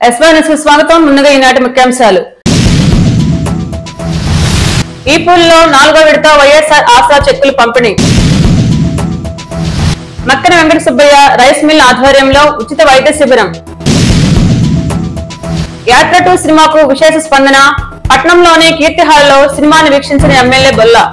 ఎస్వైఎన్ఎస్ స్వాగతం ముందుగా ఈనాటి ముఖ్యాంశాలు ఈ పూల్లో నాలుగో విడత వైఎస్ఆర్ ఆసరా చెక్కులు పంపిణీ మక్కన వెంకట సుబ్బయ్య రైస్ మిల్ ఆధ్వర్యంలో ఉచిత వైద్య శిబిరం యాత్ర టూ సినిమాకు విశేష స్పందన పట్నంలోని కీర్తి హాల్లో సినిమాను వీక్షించిన ఎమ్మెల్యే బొల్లా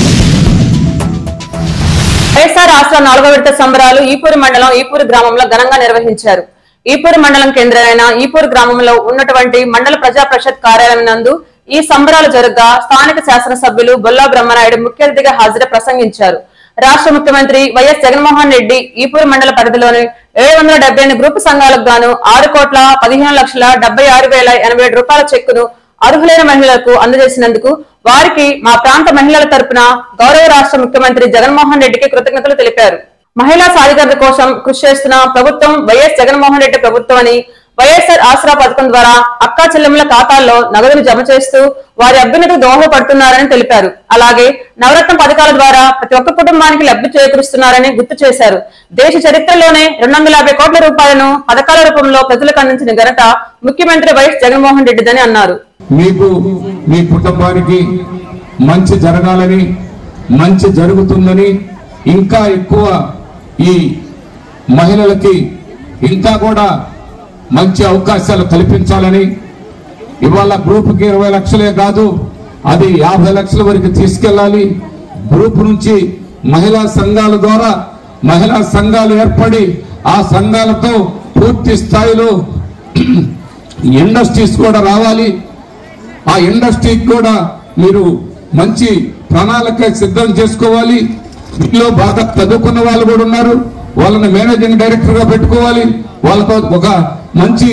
వైఎస్ఆర్ ఆసరా నాలుగో విడత సంబరాలు ఈపూరు మండలం ఈపూరు గ్రామంలో ఘనంగా నిర్వహించారు ఈపూరు మండలం కేంద్రమైన ఈపూరు గ్రామంలో ఉన్నటువంటి మండల ప్రజా పరిషత్ కార్యాలయం నందు ఈ సంబరాలు జరగగా స్థానిక శాసనసభ్యులు బొల్లా బ్రహ్మనాయుడు ముఖ్య అతిథిగా హాజరు ప్రసంగించారు రాష్ట్ర ముఖ్యమంత్రి వైఎస్ జగన్మోహన్ రెడ్డి ఈపూరు మండల పరిధిలోని ఏడు వందల డెబ్బై ఎనిమిది గ్రూపు సంఘాలకు గాను ఆరు కోట్ల పదిహేను లక్షల డెబ్బై ఆరు వేల ఎనభై ఏడు రూపాయల చెక్కును అర్హులైన మహిళలకు అందజేసినందుకు వారికి మా ప్రాంత మహిళల తరపున గౌరవ రాష్ట్ర ముఖ్యమంత్రి జగన్మోహన్ రెడ్డికి కృతజ్ఞతలు తెలిపారు మహిళా సాధికారత కోసం కృషి చేస్తున్న ప్రభుత్వం వైఎస్ జగన్మోహన్ రెడ్డి ప్రభుత్వం అని వైఎస్ఆర్ ఆసరా పథకం ద్వారా అక్కా చెల్లెముల ఖాతాల్లో నగదును జమ చేస్తూ వారి అభ్యున్నతికి దోహదపడుతున్నారని తెలిపారు అలాగే నవరత్న పథకాల ద్వారా ప్రతి ఒక్క కుటుంబానికి లబ్ధి చేకూరుస్తున్నారని గుర్తు చేశారు దేశ చరిత్రలోనే రెండు వందల యాభై కోట్ల రూపాయలను పథకాల రూపంలో ప్రజలకు అందించిన ఘనత ముఖ్యమంత్రి వైఎస్ జగన్మోహన్ రెడ్డిదని అన్నారు మీకు మీ కుటుంబానికి మంచి జరగాలని మంచి జరుగుతుందని ఇంకా ఎక్కువ ఈ మహిళలకి ఇంకా కూడా మంచి అవకాశాలు కల్పించాలని ఇవాళ గ్రూప్కి ఇరవై లక్షలే కాదు అది యాభై లక్షల వరకు తీసుకెళ్ళాలి గ్రూప్ నుంచి మహిళా సంఘాల ద్వారా మహిళా సంఘాలు ఏర్పడి ఆ సంఘాలతో పూర్తి స్థాయిలో ఇండస్ట్రీస్ కూడా రావాలి ఆ ఇండస్ట్రీకి కూడా మీరు మంచి ప్రణాళిక సిద్ధం చేసుకోవాలి మీలో బాగా చదువుకున్న వాళ్ళు కూడా ఉన్నారు వాళ్ళని మేనేజింగ్ డైరెక్టర్ గా పెట్టుకోవాలి వాళ్ళతో ఒక మంచి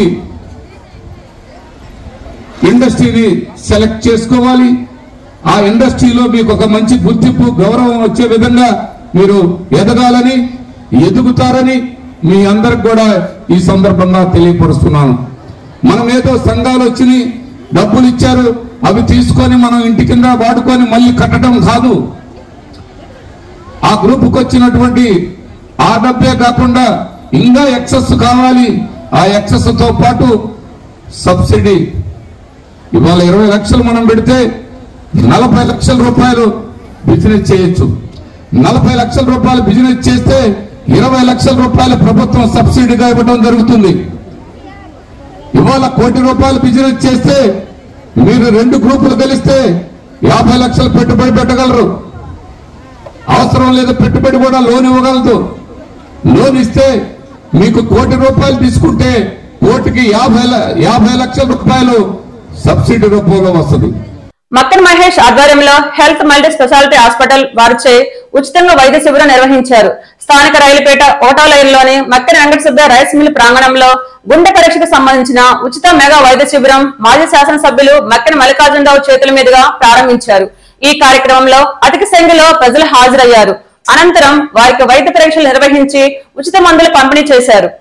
ఇండస్ట్రీని సెలెక్ట్ చేసుకోవాలి ఆ ఇండస్ట్రీలో మీకు ఒక మంచి గుర్తింపు గౌరవం వచ్చే విధంగా మీరు ఎదగాలని ఎదుగుతారని మీ అందరికి కూడా ఈ సందర్భంగా తెలియపరుస్తున్నాను మనం ఏదో సంఘాలు వచ్చినాయి డబ్బులు ఇచ్చారు అవి తీసుకొని మనం ఇంటి కింద వాడుకొని మళ్ళీ కట్టడం కాదు ఆ గ్రూపుకి వచ్చినటువంటి ఆ డబ్బే కాకుండా ఇంకా ఎక్సెస్ కావాలి ఆ ఎక్సెస్ తో పాటు సబ్సిడీ ఇవాళ ఇరవై లక్షలు మనం పెడితే నలభై లక్షల రూపాయలు బిజినెస్ చేయొచ్చు నలభై లక్షల రూపాయలు బిజినెస్ చేస్తే ఇరవై లక్షల రూపాయలు ప్రభుత్వం సబ్సిడీగా ఇవ్వడం జరుగుతుంది ఇవాళ కోటి రూపాయలు బిజినెస్ చేస్తే మీరు రెండు గ్రూపులు కలిస్తే యాభై లక్షలు పెట్టుబడి పెట్టగలరు అవసరం లేదు పెట్టుబడి కూడా లోన్ ఇవ్వగలదు లోన్ ఇస్తే మీకు కోటి రూపాయలు తీసుకుంటే కోటికి యాభై ల- యాభై లక్షల రూపాయలు సబ్సిడీ రూపంలో వస్తుంది మక్కన్ మహేష్ ఆధ్వర్యంలో హెల్త్ మల్టీ స్పెషాలిటీ హాస్పిటల్ వారిచే ఉచితంగా వైద్య శిబిరం నిర్వహించారు స్థానిక రైలుపేట ఓటో లైన్లోని మక్కన్ వెంకట సుబ్బ రైస్ మిల్ ప్రాంగణంలో గుండె పరీక్షకు సంబంధించిన ఉచిత మెగా వైద్య శిబిరం మాజీ శాసనసభ్యులు మక్కన్ మల్లికార్జునరావు చేతుల మీదుగా ప్రారంభించారు ఈ కార్యక్రమంలో అధిక సంఖ్యలో ప్రజలు హాజరయ్యారు అనంతరం వారికి వైద్య పరీక్షలు నిర్వహించి ఉచిత మందులు పంపిణీ చేశారు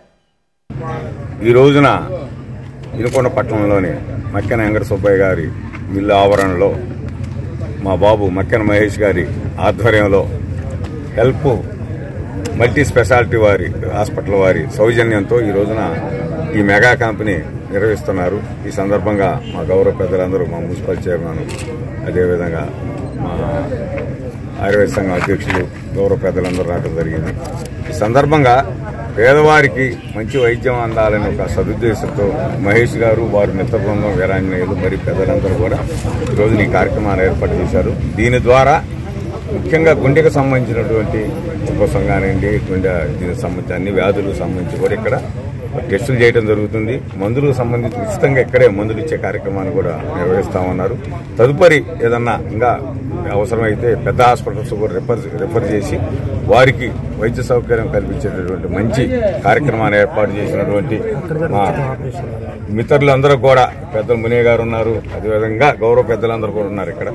ఈ రోజున ఇనుకొండ పట్టణంలోని మక్కెన వెంకట సుబ్బయ్య గారి మిల్లు ఆవరణలో మా బాబు మక్కెన మహేష్ గారి ఆధ్వర్యంలో హెల్ప్ మల్టీ స్పెషాలిటీ వారి హాస్పిటల్ వారి సౌజన్యంతో ఈ రోజున ఈ మెగా కంపెనీ నిర్వహిస్తున్నారు ఈ సందర్భంగా మా గౌరవ పెద్దలందరూ మా మున్సిపల్ చైర్మన్ అదేవిధంగా మా ఆయుర్వేద సంఘం అధ్యక్షులు గౌరవ పెద్దలందరూ రావడం జరిగింది ఈ సందర్భంగా పేదవారికి మంచి వైద్యం అందాలనే ఒక సదుద్దేశంతో మహేష్ గారు వారి మిత్ర బృందం వీరాంజనేయులు మరి పెద్దలందరూ కూడా ఈరోజు ఈ కార్యక్రమాన్ని ఏర్పాటు చేశారు దీని ద్వారా ముఖ్యంగా గుండెకు సంబంధించినటువంటి ఉపసం కానివ్వండి గుండె దీనికి సంబంధించి అన్ని వ్యాధులకు సంబంధించి కూడా ఇక్కడ టెస్టులు చేయడం జరుగుతుంది మందులకు సంబంధించి ఉచితంగా ఇక్కడే మందులు ఇచ్చే కార్యక్రమాన్ని కూడా నిర్వహిస్తామన్నారు తదుపరి ఏదన్నా ఇంకా అవసరమైతే పెద్ద హాస్పిటల్స్ కూడా రిఫర్ రిఫర్ చేసి వారికి వైద్య సౌకర్యం కల్పించేటటువంటి మంచి కార్యక్రమాన్ని ఏర్పాటు చేసినటువంటి మా మిత్రులందరూ కూడా పెద్దలు మునియ గారు ఉన్నారు అదేవిధంగా గౌరవ పెద్దలందరూ కూడా ఉన్నారు ఇక్కడ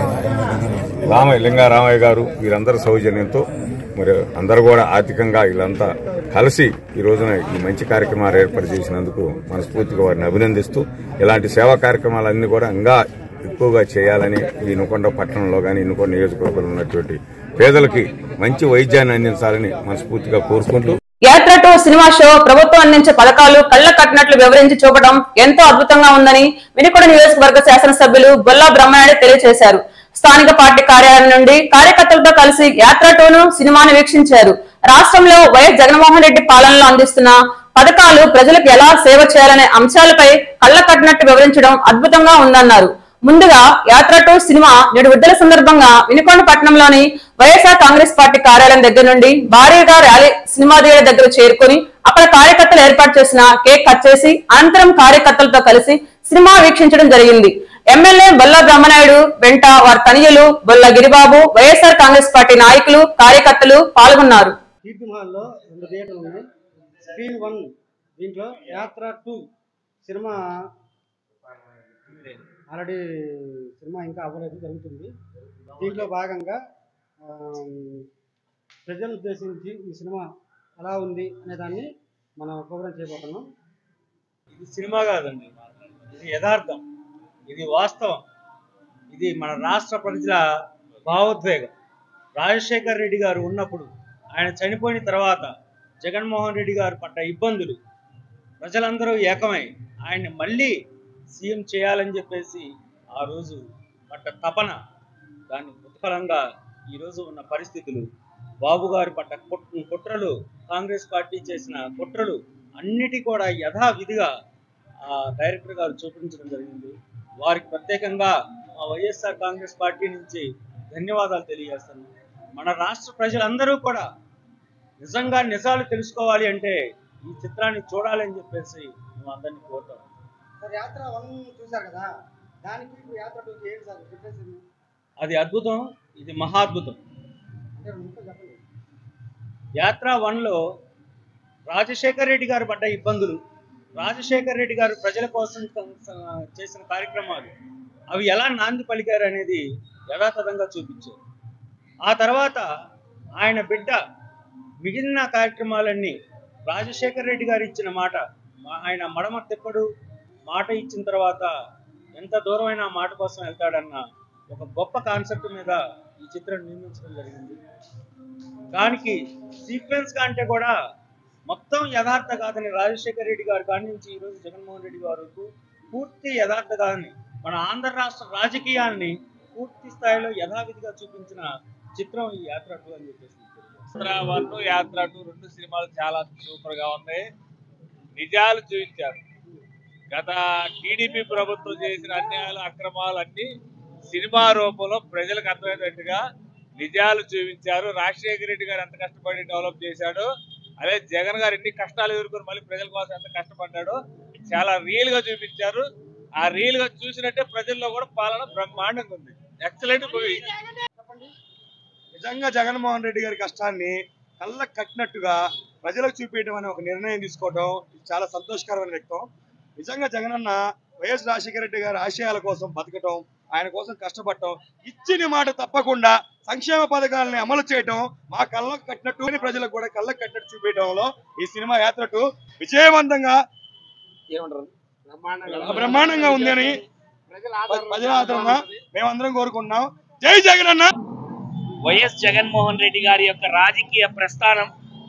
రామయ్య లింగా రామయ్య గారు వీరందరి సౌజన్యంతో మరి అందరూ కూడా ఆర్థికంగా వీళ్ళంతా కలిసి ఈ రోజున ఈ మంచి కార్యక్రమాలు ఏర్పాటు చేసినందుకు మనస్ఫూర్తిగా వారిని అభినందిస్తూ ఇలాంటి సేవా కార్యక్రమాలన్నీ కూడా ఇంకా ఎక్కువగా చేయాలని ఈ ఇనుకొండ పట్టణంలో కానీ ఇనుకొండ నియోజకవర్గంలో ఉన్నటువంటి పేదలకి మంచి వైద్యాన్ని అందించాలని మనస్ఫూర్తిగా కోరుకుంటూ యాత్ర టూ సినిమా షో ప్రభుత్వం అందించే పథకాలు కళ్ళ కట్టినట్లు వివరించి చూపడం ఎంతో అద్భుతంగా ఉందని వినుకొండ నియోజకవర్గ శాసనసభ్యులు బొల్లా బ్రహ్మనాయుడు తెలియజేశారు స్థానిక పార్టీ కార్యాలయం నుండి కార్యకర్తలతో కలిసి యాత్ర టూను సినిమాను వీక్షించారు రాష్ట్రంలో వైఎస్ జగన్మోహన్ రెడ్డి పాలనలో అందిస్తున్న పథకాలు ప్రజలకు ఎలా సేవ చేయాలనే అంశాలపై కళ్ళ కట్టినట్టు వివరించడం అద్భుతంగా ఉందన్నారు ముందుగా యాత్ర టూ సినిమా నేడు విడుదల సందర్భంగా వినుకొండ పట్టణంలోని వైఎస్ఆర్ కాంగ్రెస్ పార్టీ కార్యాలయం దగ్గర నుండి భారీగా ర్యాలీ సినిమా థియేటర్ దగ్గర చేరుకుని అక్కడ కార్యకర్తలు ఏర్పాటు చేసిన కేక్ కట్ చేసి అనంతరం కార్యకర్తలతో కలిసి సినిమా వీక్షించడం జరిగింది ఎమ్మెల్యే బొల్ల బ్రహ్మనాయుడు వెంట వారి తనియులు బొల్ల గిరిబాబు వైఎస్ఆర్ కాంగ్రెస్ పార్టీ నాయకులు కార్యకర్తలు పాల్గొన్నారు కీర్తి మహల్లో రెండు థియేటర్లు ఉన్నాయి స్క్రీన్ వన్ దీంట్లో యాత్ర టూ సినిమా ఆల్రెడీ సినిమా ఇంకా అవ్వలేదు జరుగుతుంది దీంట్లో భాగంగా ఆమ్, ప్రజలను ఉద్దేశించి ఈ సినిమా ఎలా ఉంది అనే దాన్ని మనం ప్రోగ్రామ్ చేయబోతున్నాం ఇది సినిమా కాదండి ఇది యథార్థం ఇది వాస్తవం ఇది మన రాష్ట్ర ప్రజల భావోద్వేగం రాజశేఖర్ రెడ్డి గారు ఉన్నప్పుడు ఆయన చనిపోయిన తర్వాత జగన్మోహన్ రెడ్డి గారు పడ్డ ఇబ్బందులు ప్రజలందరూ ఏకమై ఆయన్ని మళ్ళీ సీఎం చేయాలని చెప్పేసి ఆ రోజు పడ్డ తపన దాన్ని ఉత్ఫలంగా ఈరోజు ఉన్న పరిస్థితులు బాబు గారు పడ్డ కుట్- కుట్రలు కాంగ్రెస్ పార్టీ చేసిన కుట్రలు అన్నిటి కూడా యథావిధిగా ఆ డైరెక్టర్ గారు చూపించడం జరిగింది వారికి ప్రత్యేకంగా మా వైఎస్ఆర్ కాంగ్రెస్ పార్టీ నుంచి ధన్యవాదాలు తెలియజేస్తాను మన రాష్ట్ర ప్రజలందరూ కూడా నిజంగా నిజాలు తెలుసుకోవాలి అంటే ఈ చిత్రాన్ని చూడాలని చెప్పేసి మేము అందరినీ కోరుతాం సార్ యాత్ర వన్ చూశారు కదా దానికి ఇప్పుడు యాత్ర టూకి ఏంటి సార్ డిఫరెన్స్ ఏంటి? అది అద్భుతం ఇది మహాద్భుతం అంటే ఇంకా చెప్పండి యాత్ర వన్లో రాజశేఖర్ రెడ్డి గారు పడ్డ ఇబ్బందులు రాజశేఖర్ రెడ్డి గారు ప్రజల కోసం త- స- చేసిన కార్యక్రమాలు అవి ఎలా నాంది పలికారు అనేది యథాతథంగా చూపించారు ఆ తర్వాత ఆయన బిడ్డ మిగిలిన కార్యక్రమాలన్నీ రాజశేఖర్ రెడ్డి గారు ఇచ్చిన మాట మా- ఆయన మడమ తిప్పడు మాట ఇచ్చిన తర్వాత ఎంత దూరమైన ఆ మాట కోసం వెళ్తాడన్న ఒక గొప్ప కాన్సెప్ట్ మీద ఈ చిత్రం నిర్మించడం జరిగింది దానికి సీక్వెన్స్ కంటే కూడా మొత్తం యథార్థ కాదని రాజశేఖర రెడ్డి గారి కాడి నుంచి ఈరోజు జగన్మోహన్ రెడ్డి గారి వరకు పూర్తి యథార్థ కాదని మన ఆంధ్ర రాష్ట్ర రాజకీయాల్ని పూర్తి స్థాయిలో యథావిధిగా చూపించిన చిత్రం ఈ యాత్ర టూ అని చెప్పేసి యాత్ర వన్ యాత్ర టూ రెండు సినిమాలు చాలా సూపర్ గా ఉన్నాయి నిజాలు చూపించారు గత టీడీపీ ప్రభుత్వం చేసిన అన్యాయాలు అక్రమాలు అన్ని సినిమా రూపంలో ప్రజలకు అర్థమయ్యేటట్టుగా నిజాలు చూపించారు రాజశేఖర రెడ్డి గారు ఎంత కష్టపడి డెవలప్ చేశాడు అదే జగన్ గారు ఎన్ని కష్టాలు ఎదుర్కొని మళ్ళీ ప్రజల కోసం ఎంత కష్టపడ్డాడో చాలా రియల్ గా చూపించారు ఆ రియల్ గా చూసినట్టే ప్రజల్లో కూడా పాలన బ్రహ్మాండంగా ఉంది ఎక్సలెంట్ మూవీ నిజంగా జగన్మోహన్ రెడ్డి గారి కష్టాన్ని కళ్ళకు కట్టినట్టుగా ప్రజలకు చూపించడం అనే ఒక నిర్ణయం తీసుకోవడం ఇది చాలా సంతోషకరమైన వ్యక్తం నిజంగా జగనన్న వైఎస్ రాజశేఖర రెడ్డి గారి ఆశయాల కోసం బతకటం ఆయన కోసం కష్టపడటం ఇచ్చిన మాట తప్పకుండా సంక్షేమ పథకాలని అమలు చేయటం మా కళ్ళకు కట్టినట్టు ప్రజలకు కూడా కళ్ళకు కట్టినట్టు చూపించడంలో ఈ సినిమా యాత్ర టూ విజయవంతంగా ఏమంటారు బ్రహ్మాండంగా ఉంది అని ప్రజల ఆదరణ మేమందరం కోరుకుంటున్నాం జై జగనన్న వైఎస్ జగన్మోహన్ రెడ్డి గారి యొక్క రాజకీయ ప్రస్థానం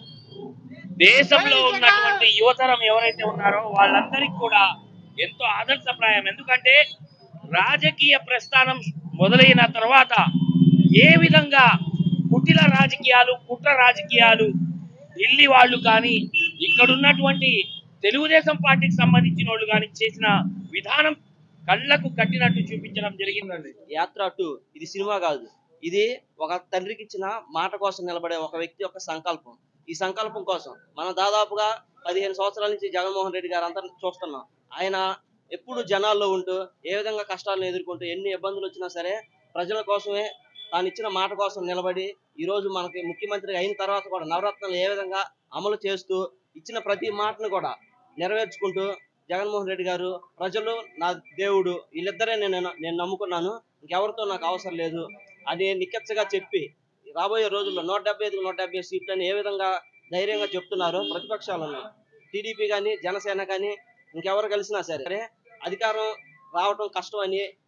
దేశంలో ఉన్నటువంటి యువతరం ఎవరైతే ఉన్నారో వాళ్ళందరికీ కూడా ఎంతో ఆదర్శప్రాయం ఎందుకంటే రాజకీయ ప్రస్థానం మొదలైన తర్వాత ఏ విధంగా కుటిల రాజకీయాలు కుట్ర రాజకీయాలు ఢిల్లీ వాళ్ళు కానీ ఇక్కడ ఉన్నటువంటి తెలుగుదేశం పార్టీకి సంబంధించిన వాళ్ళు కానీ చేసిన విధానం కళ్ళకు కట్టినట్టు చూపించడం జరిగిందండి యాత్ర టూ ఇది సినిమా కాదు ఇది ఒక తండ్రికి ఇచ్చిన మాట కోసం నిలబడే ఒక వ్యక్తి యొక్క సంకల్పం ఈ సంకల్పం కోసం మనం దాదాపుగా పదిహేను సంవత్సరాల నుంచి జగన్మోహన్ రెడ్డి గారు అంతా చూస్తున్నాం ఆయన ఎప్పుడు జనాల్లో ఉంటూ ఏ విధంగా కష్టాలను ఎదుర్కొంటూ ఎన్ని ఇబ్బందులు వచ్చినా సరే ప్రజల కోసమే తాను ఇచ్చిన మాట కోసం నిలబడి ఈ రోజు మనకి ముఖ్యమంత్రి అయిన తర్వాత కూడా నవరత్నాలు ఏ విధంగా అమలు చేస్తూ ఇచ్చిన ప్రతి మాటను కూడా నెరవేర్చుకుంటూ జగన్మోహన్ రెడ్డి గారు ప్రజలు నా దేవుడు వీళ్ళిద్దరే నేను నేను నమ్ముకున్నాను ఇంకెవరితో నాకు అవసరం లేదు అని నిక్కచ్చగా చెప్పి రాబోయే రోజుల్లో నూట డెబ్బై ఐదు నూట డెబ్బై సీట్లని ఏ విధంగా ధైర్యంగా చెప్తున్నారో ప్రతిపక్షాలను టీడీపీ కానీ జనసేన కానీ ఇంకెవరు కలిసినా సరే అధికారం రావటం కష్టం అని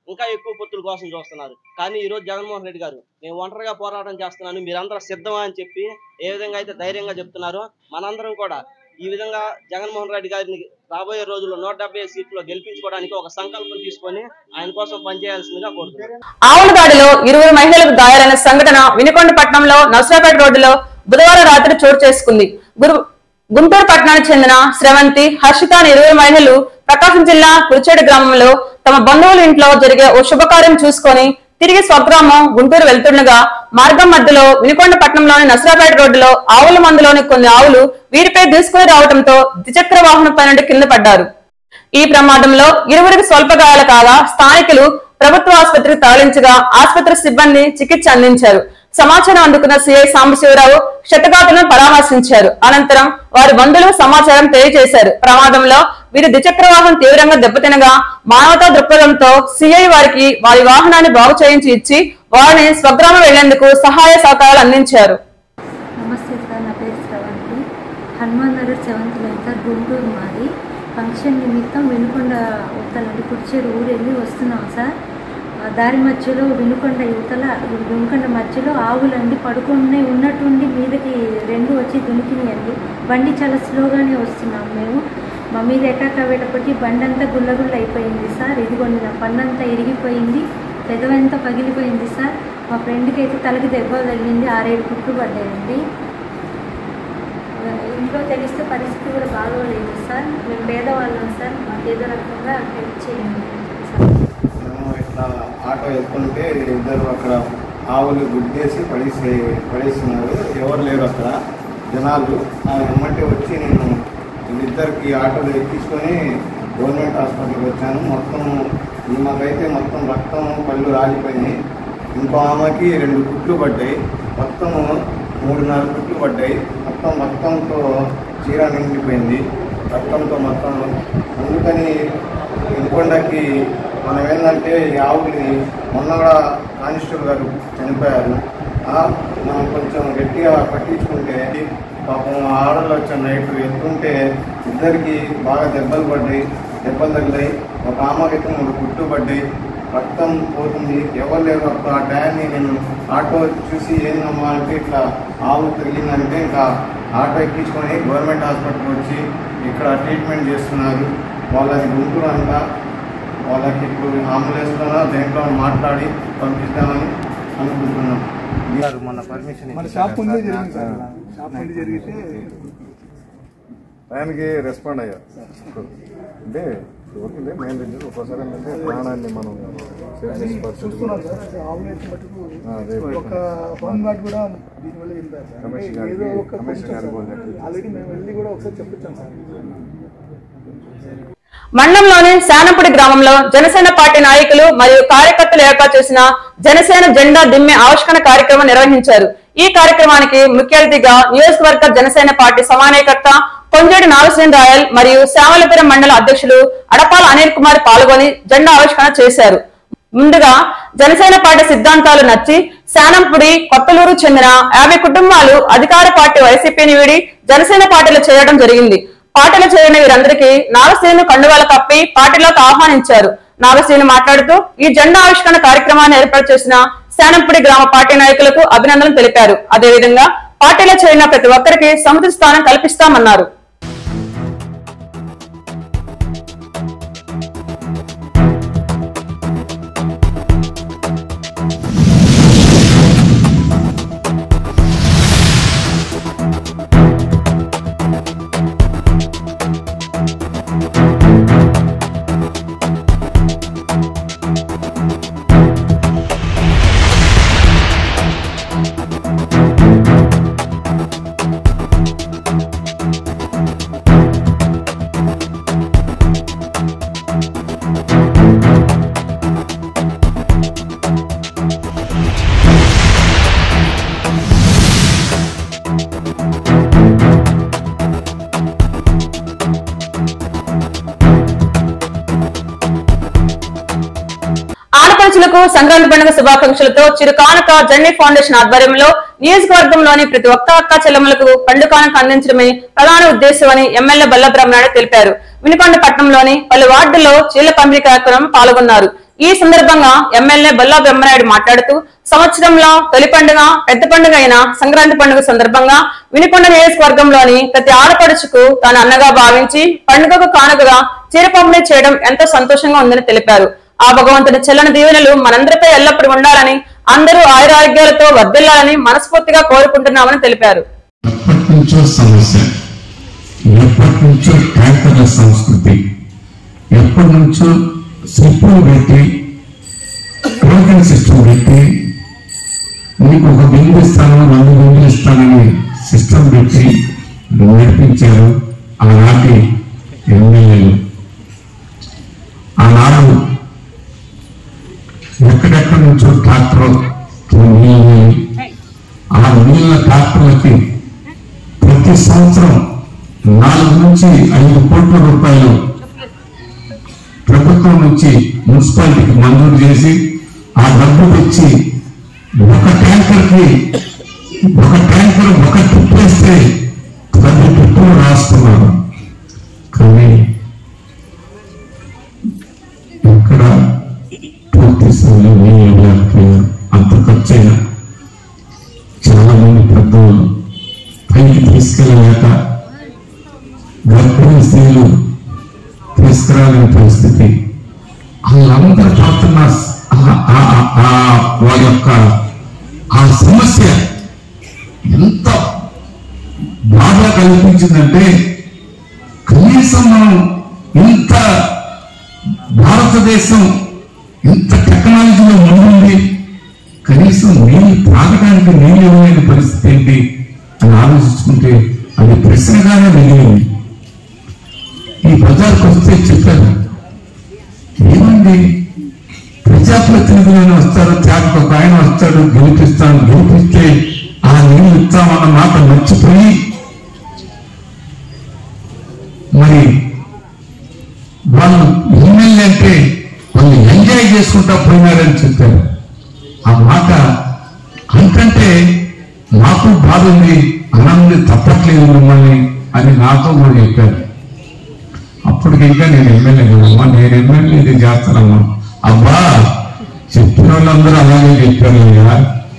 ఇంకా ఎక్కువ పొత్తుల కోసం చూస్తున్నారు కానీ ఈ రోజు జగన్మోహన్ రెడ్డి గారు నేను ఒంటరిగా పోరాటం చేస్తున్నాను మీరందరూ సిద్ధమా అని చెప్పి ఏ విధంగా అయితే ధైర్యంగా చెప్తున్నారో మనందరం కూడా ఈ విధంగా జగన్మోహన్ రెడ్డి గారిని రాబోయే రోజుల్లో నూట డెబ్బై సీట్లో గెలిపించుకోవడానికి ఒక సంకల్పం తీసుకొని ఆయన కోసం పనిచేయాల్సిందిగా కోరుతున్నాను ఆవులగాడిలో ఇరువురు మహిళలకు గాయాలైన సంఘటన వినుకొండ పట్టణంలో నర్సరాపేట రోడ్డులో బుధవారం రాత్రి చోటు చేసుకుంది గురు గుంటూరు పట్టణానికి చెందిన స్రవంతి హర్షిత అనే ఇరువురు మహిళలు ప్రకాశం జిల్లా కురిచేడు గ్రామంలో తమ బంధువుల ఇంట్లో జరిగే ఓ శుభకార్యం చూసుకొని తిరిగి స్వగ్రామం గుంటూరు వెళ్తుండగా మార్గం మధ్యలో వినుకొండ పట్టణంలోని నసరాపేట రోడ్డులో ఆవుల మందులోని కొన్ని ఆవులు వీరిపై దూసుకుని రావడంతో ద్విచక్ర వాహనంపై నుండి కింద పడ్డారు ఈ ప్రమాదంలో ఇరువురికి స్వల్ప గాయాలు కాగా స్థానికులు ప్రభుత్వ ఆసుపత్రికి తరలించగా ఆసుపత్రి సిబ్బంది చికిత్స అందించారు సమాచారం అందుకున్న సిఐ సాంబశివరావు క్షతగాతులను పరామర్శించారు అనంతరం వారి బంధువులకు సమాచారం తెలియజేశారు ప్రమాదంలో వీరి ద్విచక్ర వాహనం తీవ్రంగా దెబ్బతినగా మానవతా దృక్పథంతో సిఐ వారికి వారి వాహనాన్ని బాగు చేయించి ఇచ్చి వారిని స్వగ్రామం వెళ్లేందుకు సహాయ సహకారాలు అందించారు నమస్తే సార్ నా పేరు Sravanthi Hanuman Nagar seventh line sir Guntur మాది ఫంక్షన్ నిమిత్తం వినుకొండ ఉత్తలండి కుర్చేరు ఊరు వెళ్ళి వస్తున్నాం సార్ ఆ దారి మధ్యలో వినుకొండ యువతల వినుకొండ మధ్యలో ఆవులండి పడుకునే ఉన్నట్టుండి మీదకి రెండు వచ్చి దునికినాయండి బండి చాలా స్లోగానే వస్తున్నాం మేము మా మీద ఎటాక్ అయ్యేటప్పటికి బండి అంతా గుల్లగుల్ల అయిపోయింది సార్ ఇదిగోండి నా పన్నంతా ఇరిగిపోయింది పెదవంతా పగిలిపోయింది సార్ మా ఫ్రెండ్కి అయితే తలకి దెబ్బ తగిలింది ఆరేడు కుట్లు పడ్డాయండి ఇంట్లో తెలిస్తే పరిస్థితి కూడా బాగోలేదు సార్ మేము పేదవాళ్ళం సార్ మాకు ఏదో రకంగా హెల్ప్ చేయండి సార్ మేము ఇట్లా ఆటో వెళ్తుంటే ఇద్దరు అక్కడ ఆవులు గుద్దేసి పడేసి పడేస్తున్నారు ఎవరు లేరు అక్కడ జనాలు ఆ వెంబటి వచ్చి నేను వీళ్ళిద్దరికి ఆటోలో ఎక్కించుకొని గవర్నమెంట్ హాస్పిటల్కి వచ్చాను మొత్తం ఈమెకైతే మొత్తం రక్తం పళ్ళు రాలిపోయినాయి ఇంకో ఆమెకి రెండు కుట్లు పడ్డాయి మొత్తం మూడున్నర కుట్లు పడ్డాయి మొత్తం రక్తంతో చీర నిండిపోయింది రక్తంతో మొత్తం అందుకని ఇంకొండకి మనం ఏంటంటే ఈ ఆవుని మొన్న కూడా కానిస్టేబుల్ గారు చనిపోయారు ఆ, మనం కొంచెం గట్టిగా పట్టించుకుంటే పాపం ఆడలు వచ్చిన నైట్ ఎత్తుంటే ఇద్దరికి బాగా దెబ్బలు పడ్డాయి దెబ్బలు తగిలాయి ఒక ఆమెకైతే మూడు కుట్టు పడ్డాయి రక్తం పోతుంది ఎవరు లేరు అప్పుడు ఆ టయాన్ని నేను ఆటో చూసి ఏందమ్మా అంటే ఇట్లా ఆవు తగిలిందంటే ఇంకా ఆటో ఎక్కించుకొని గవర్నమెంట్ హాస్పిటల్కి వచ్చి ఇక్కడ ట్రీట్మెంట్ చేస్తున్నారు వాళ్ళని గుంటూరు అంతా వాళ్ళకి ఇప్పుడు అంబులెన్స్లోనో దేంట్లో మాట్లాడి పంపిస్తామని అనుకుంటున్నాం గారు మొన్న పర్మిషన్ మన షాప్ ముందే జరిగింది సార్ ఇలా. షాప్ ముందు జరిగితే టైంకి రెస్పాండ్ అయ్యారు అంటే ఓకే మెయిన్ రీజన్ ఒక్కోసారి ఏంటంటే ప్రాణాన్ని మనం సేవ్ అది చేసే పరిస్థితి చూస్తున్నాం కూడా సార్ ఆవులు ఎత్తి మటుకు ఆ, రేపు ఒక వన్ వాట్ కూడా దీనివల్ల వెళ్ళిపోయారు సార్ రమేష్ అంటే గారికి- ఏదో ఒక రమేష్ కొంచెం గారికి సార్. కూడా చెప్పి- ఆల్రెడీ మేము వెళ్ళి కూడా ఒకసారి చెప్పించాం సార్ మండలంలోని శానంపుడి గ్రామంలో జనసేన పార్టీ నాయకులు మరియు కార్యకర్తలు ఏర్పాటు చేసిన జనసేన జెండా దిమ్మె ఆవిష్కరణ కార్యక్రమం నిర్వహించారు ఈ కార్యక్రమానికి ముఖ్య అతిథిగా నియోజకవర్గ జనసేన పార్టీ సమన్వయకర్త కొంజేడి నాగశ్రీన్ రాయల్ మరియు శ్యామలపురం మండల అధ్యక్షులు అడపాల అనిల్ కుమార్ పాల్గొని జెండా ఆవిష్కరణ చేశారు ముందుగా జనసేన పార్టీ సిద్ధాంతాలు నచ్చి శానంపుడి కొత్తలూరు చెందిన యాభై కుటుంబాలు అధికార పార్టీ వైసీపీని వీడి జనసేన పార్టీలో చేరడం జరిగింది పార్టీలో చేరిన వీరందరికీ నాగశ్రీను కండువాల కప్పి పార్టీలోకి ఆహ్వానించారు నాగశ్రీను మాట్లాడుతూ ఈ జెండా ఆవిష్కరణ కార్యక్రమాన్ని ఏర్పాటు చేసిన శానంపుడి గ్రామ పార్టీ నాయకులకు అభినందనలు తెలిపారు అదేవిధంగా పార్టీలో చేరిన ప్రతి ఒక్కరికి సముచిత స్థానం కల్పిస్తామన్నారు ఆడపడుచులకు సంక్రాంతి పండుగ శుభాకాంక్షలతో చిరుకానుక జర్నీ ఫౌండేషన్ ఆధ్వర్యంలో నియోజకవర్గంలోని ప్రతి ఒక్క అక్క చెల్లెములకు పండుగ కానుక అందించడమే ప్రధాన ఉద్దేశమని ఎమ్మెల్యే బల్ల బ్రహ్మనాయుడు తెలిపారు వినుకొండ పట్టణంలోని పలు వార్డుల్లో చీల పంపిణీ కార్యక్రమం పాల్గొన్నారు ఈ సందర్భంగా ఎమ్మెల్యే బొల్లా బ్రహ్మనాయుడు మాట్లాడుతూ సంవత్సరంలో తొలి పండుగ పెద్ద పండుగ అయిన సంక్రాంతి పండుగ సందర్భంగా వినుకొండ నియోజకవర్గంలోని ప్రతి ఆడపడుచుకు తాను అన్నగా భావించి పండుగకు కానుకగా చీర పంపిణీ చేయడం ఎంతో సంతోషంగా ఉందని తెలిపారు ఆ భగవంతుడి చెల్లని దీవెనలు మనందరిపై ఎల్లప్పుడూ ఉండాలని అందరూ ఆయురారోగ్యాలతో వర్ధిల్లాలని మనస్ఫూర్తిగా కోరుకుంటున్నామని తెలిపారు ఎప్పటి నుంచో సమస్య ఎప్పటి నుంచో ట్యాంకర్ల సంస్కృతి ఎప్పటి నుంచో స్లిప్పులు పెట్టి టోకెన్ సిస్టమ్ పెట్టి నీకు ఒక బిల్లు ఇస్తాను రెండు బిల్లు ఇస్తానని సిస్టమ్ పెట్టి నడిపించారు ఆనాటి ఎమ్మెల్యేలు ఆనాడు ఎక్కడెక్కడి నుంచో ట్రాక్టర్ నీళ్ళు ఆ నీళ్ళ ట్రాక్టర్లకి ప్రతి సంవత్సరం నాలుగు నుంచి ఐదు కోట్ల రూపాయలు ప్రభుత్వం నుంచి మున్సిపాలిటీకి మంజూరు చేసి ఆ డబ్బు తెచ్చి ఒక ట్యాంకర్ కి ఒక ట్యాంకర్ ఒక ట్రిప్ వేస్తే పది ట్రిప్పులు రాస్తున్నారు కానీ ఇక్కడ పూర్తి స్థాయిలో నీళ్ళు ఇవ్వలేకపోయారు అంత ఖర్చైన చాలా మంది పెద్దలు పైకి తీసుకెళ్ళలేక గర్భిణీ స్త్రీలు తీసుకురాలేని పరిస్థితి వాళ్ళందరూ పడుతున్న ఆ- ఆ- ఆ- ఆ వాళ్ళ యొక్క ఆ సమస్య ఎంత బాధ కల్పించిందంటే కనీసం మనం ఇంత భారతదేశం ఇంత టెక్నాలజీలో ముందుంది కనీసం నీళ్ళు తాగడానికి నీళ్ళు ఇవ్వలేని పరిస్థితి ఏంటి అని ఆలోచించుకుంటే అది ప్రశ్నగానే మిగిలింది ఈ బజార్కి వస్తే చెప్పారు ఏమండి ప్రజాప్రతినిధులైన వస్తారు త్యాగకు ఒక ఆయన వస్తాడు గెలిపిస్తాను గెలిపిస్తే ఆ నీళ్ళు ఇస్తామన్న మాట మర్చిపోయి మరి వాళ్ళు ఎమ్మెల్యే అంటే వాళ్ళు ఎంజాయ్ చేసుకుంటా పోయినారని చెప్పారు ఆ మాట అంతంటే నాకు బాధ ఉంది అనంది తప్పట్లేదు మిమ్మల్ని అని నాతో కూడా చెప్పారు అప్పటికి ఇంకా నేను ఎమ్మెల్యే కదమ్మా నేను ఎమ్మెల్యే ఇది చేస్తానమ్మా అబ్బా చెప్పిన వాళ్ళందరూ అలాగే చెప్పారు కదా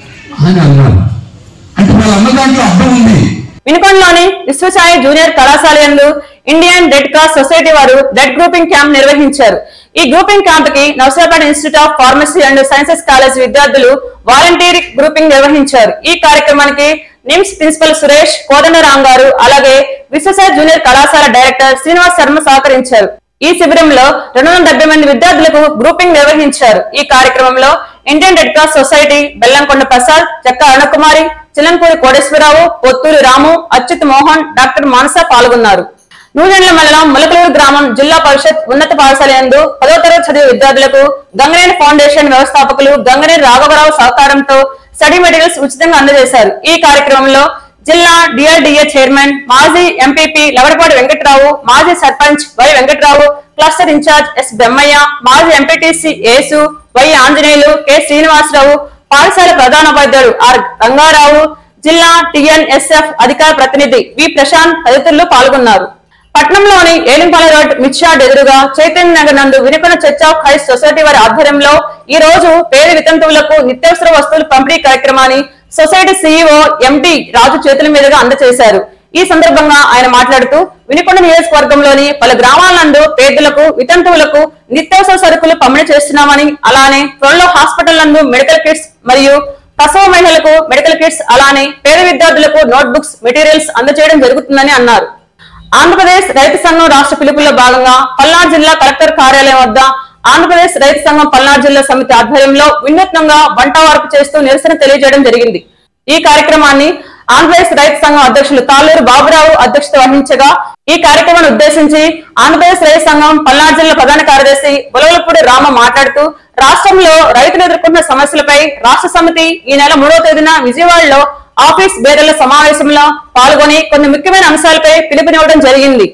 అని అన్నారు అంటే వాళ్ళ అన్న దాంట్లో అర్థం ఉంది వినుకొండలోని విశ్వసాయి జూనియర్ కళాశాల యందు ఇండియన్ రెడ్ క్రాస్ సొసైటీ వారు బ్లడ్ గ్రూపింగ్ క్యాంప్ నిర్వహించారు ఈ గ్రూపింగ్ క్యాంప్ కి Navasapeta institute of pharmacy and sciences college విద్యార్థులు వాలంటీర్ గ్రూపింగ్ నిర్వహించారు ఈ కార్యక్రమానికి నిమ్స్ ప్రిన్సిపల్ సురేష్ కోదండరాం గారు అలాగే విశ్వసాయి జూనియర్ కళాశాల డైరెక్టర్ శ్రీనివాస్ శర్మ సహకరించారు ఈ శిబిరంలో రెండు వందల డెబ్బై మంది విద్యార్థులకు గ్రూపింగ్ నిర్వహించారు ఈ కార్యక్రమంలో Indian Red Cross Society Bellamkonda Prasad Chekka Arunakumari Chilampuri Koteswararao Pothuri Ramu Achyut Mohan doctor Manasa పాల్గొన్నారు నూజెండ్ల మండలం ములకలూరు గ్రామం జిల్లా పరిషత్ ఉన్నత పాఠశాల యందు పదో తరగతి చదివే విద్యార్థులకు గంగనేని ఫౌండేషన్ వ్యవస్థాపకులు గంగనేని రాఘవరావు సహకారంతో స్టడీ మెటీరియల్స్ ఉచితంగా అందజేశారు ఈ కార్యక్రమంలో జిల్లా డిఆర్డిఏ చైర్మన్ మాజీ ఎంపీపీ లవడపాటి వెంకట్రావు మాజీ sarpanch Y Venkatrao cluster incharge S Brahmaiah మాజీ MPTC Yesu Y Anjaneyulu K Srinivasarao పాఠశాల ప్రధానోపాధ్యాయుడు ఆర్ రంగారావు జిల్లా టిఎన్ఎస్ఎఫ్ అధికార ప్రతినిధి వి ప్రశాంత్ తదితరులు పాల్గొన్నారు పట్నంలోని ఏలింపాల రోడ్ మిర్చాడ్ ఎదురుగా చైతన్య నగర్ నందు Vinukonda church of Christ society వారి ఆధ్వర్యంలో ఈ రోజు పేద వితంతువులకు నిత్యావసర వస్తువుల పంపిణీ కార్యక్రమాన్ని సొసైటీ సీఈఓ ఎండి రాజు చేతుల మీదుగా అందజేశారు ఈ సందర్భంగా ఆయన మాట్లాడుతూ వినుకొండ నియోజకవర్గంలోని పలు గ్రామాల నందు పేదలకు వితంతువులకు నిత్యావసర సరుకులు పంపిణీ చేస్తున్నామని అలానే త్వరలో హాస్పిటల్ నందు మెడికల్ కిట్స్ మరియు ప్రసవ మహిళలకు మెడికల్ కిట్స్ అలానే పేద విద్యార్థులకు నోట్ బుక్స్ మెటీరియల్స్ అందజేయడం జరుగుతుందని అన్నారు ఆంధ్రప్రదేశ్ రైతు సంఘం రాష్ట్ర పిలుపులో భాగంగా పల్నాడు జిల్లా కలెక్టర్ కార్యాలయం వద్ద ఆంధ్రప్రదేశ్ రైతు సంఘం పల్నాడు జిల్లా సమితి ఆధ్వర్యంలో వినూత్నంగా వంట వార్పు చేస్తూ నిరసన తెలియజేయడం జరిగింది ఈ కార్యక్రమాన్ని ఆంధ్రప్రదేశ్ రైతు సంఘం అధ్యక్షులు తాళ్ళూరు బాబురావు అధ్యక్షత వహించగా ఈ కార్యక్రమాన్ని ఉద్దేశించి ఆంధ్రప్రదేశ్ రైతు సంఘం పల్నాడు జిల్లా ప్రధాన కార్యదర్శి బులవలపూడి రామ మాట్లాడుతూ రాష్ట్రంలో రైతులు ఎదుర్కొంటున్న సమస్యలపై రాష్ట్ర సమితి ఈ నెల మూడవ తేదీన విజయవాడలో ఆఫీస్ బేరల సమావేశంలో పాల్గొని కొన్ని ముఖ్యమైన అంశాలపై పిలుపునివ్వడం జరిగింది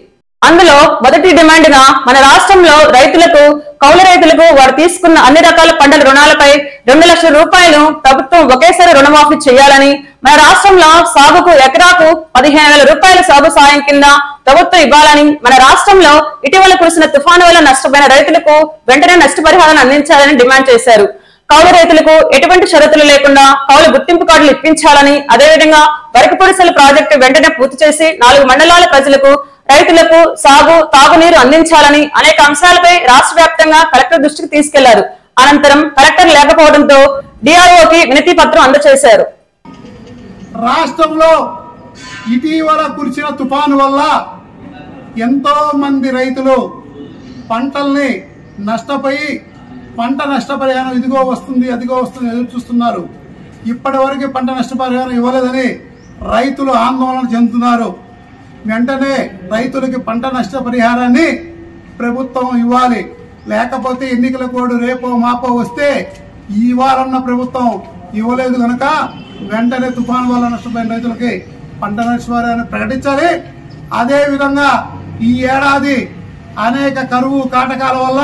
అందులో మొదటి డిమాండ్ గా మన రాష్ట్రంలో రైతులకు కౌలు రైతులకు వారు తీసుకున్న అన్ని రకాల పంటల రుణాలపై రెండు లక్షల రూపాయలు ప్రభుత్వం ఒకేసారి రుణమాఫీ చేయాలని మన రాష్ట్రంలో సాగుకు ఎకరాకు పదిహేను వేల రూపాయల సాగు సాయం కింద ప్రభుత్వం ఇవ్వాలని మన రాష్ట్రంలో ఇటీవల కురిసిన తుఫాను వల్ల నష్టపోయిన రైతులకు వెంటనే నష్టపరిహారాన్ని అందించాలని డిమాండ్ చేశారు కౌలు రైతులకు ఎటువంటి షరతులు లేకుండా కౌలు గుర్తింపు కార్డులు ఇప్పించాలని అదేవిధంగా వరకు పొడిసెల ప్రాజెక్టు వెంటనే పూర్తి చేసి నాలుగు మండలాల ప్రజలకు రైతులకు సాగు తాగునీరు అందించాలని అనేక అంశాలపై రాష్ట్ర వ్యాప్తంగా కలెక్టర్ దృష్టికి తీసుకెళ్లారు అనంతరం కలెక్టర్ లేకపోవడంతో డిఆర్ఓకి వినతి పత్రం అందజేశారు రాష్ట్రంలో ఇటీవల కురిసిన తుఫాను వల్ల ఎంతో మంది రైతులు పంటల్ని నష్టపోయి పంట నష్టపరిహారం ఇదిగో వస్తుంది అదిగో వస్తుంది ఎదురు చూస్తున్నారు ఇప్పటి వరకు పంట నష్టపరిహారం ఇవ్వలేదని రైతులు ఆందోళన చెందుతున్నారు వెంటనే రైతులకి పంట నష్టపరిహారాన్ని ప్రభుత్వం ఇవ్వాలి లేకపోతే ఎన్నికల కోడ్ రేపో మాపో వస్తే ఇవ్వాలన్న ప్రభుత్వం ఇవ్వలేదు కనుక వెంటనే తుఫాను వల్ల నష్టపోయిన రైతులకి పంట నష్టపరిహారాన్ని ప్రకటించాలి అదే విధంగా ఈ ఏడాది అనేక కరువు కాటకాల వల్ల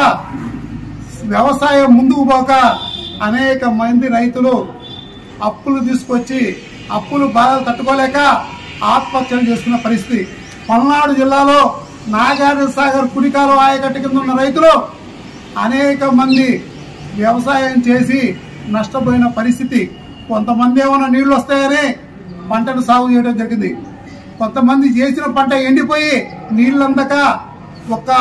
వ్యవసాయం ముందుకు పోక అనేక మంది రైతులు అప్పులు తీసుకొచ్చి అప్పులు బాధలు తట్టుకోలేక ఆత్మహత్యలు చేసుకున్న పరిస్థితి పల్నాడు జిల్లాలో నాగార్జున సాగర్ కుడికాలు ఆయకట్టు కింద ఉన్న రైతులు అనేక మంది వ్యవసాయం చేసి నష్టపోయిన పరిస్థితి కొంతమంది ఏమైనా నీళ్లు వస్తాయని పంటను సాగు చేయడం జరిగింది కొంతమంది చేసిన పంట ఎండిపోయి నీళ్ళందక ఒక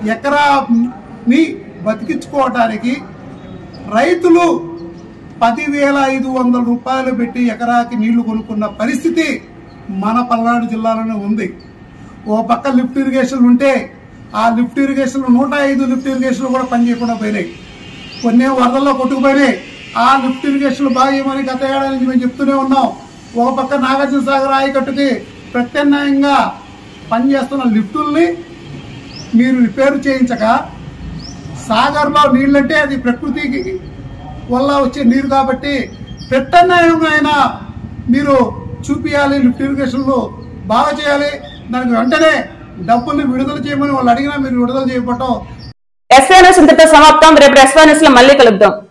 ఎకరాని బతికించుకోవటానికి రైతులు పదివేల ఐదు వందల రూపాయలు పెట్టి ఎకరాకి నీళ్లు కొనుక్కున్న పరిస్థితి మన పల్నాడు జిల్లాలోనే ఉంది ఓ పక్క లిఫ్ట్ ఇరిగేషన్లు ఉంటే ఆ లిఫ్ట్ ఇరిగేషన్లు నూట ఐదు లిఫ్ట్ ఇరిగేషన్లు కూడా పనిచేయకుండా పోయినాయి కొన్ని వరదల్లో కొట్టుకుపోయినాయి ఆ లిఫ్ట్ ఇరిగేషన్లు బాగా ఇవ్వమని గత ఏడాది నుంచి మేము చెప్తూనే ఉన్నాం ఒక పక్క నాగార్జున సాగర్ ఆయకట్టుకి ప్రత్యామ్నాయంగా పనిచేస్తున్న లిఫ్టుల్ని మీరు రిపేర్ చేయించక సాగర్లో నీళ్ళంటే అది ప్రకృతికి వల్ల వచ్చే నీరు కాబట్టి ప్రత్యామ్నాయంగా అయినా మీరు చూపియాలి లిఫ్ట్ ఇరిగేషన్లు బాగా చేయాలి దానికి వెంటనే డబ్బుల్ని విడుదల చేయమని వాళ్ళు అడిగినా మీరు విడుదల చేయకపోవటం ఎస్వీఎన్ఎస్ ఇంతటితో సమాప్తం రేపు ఎస్వీఎన్ఎస్ లో మళ్ళీ కలుద్దాం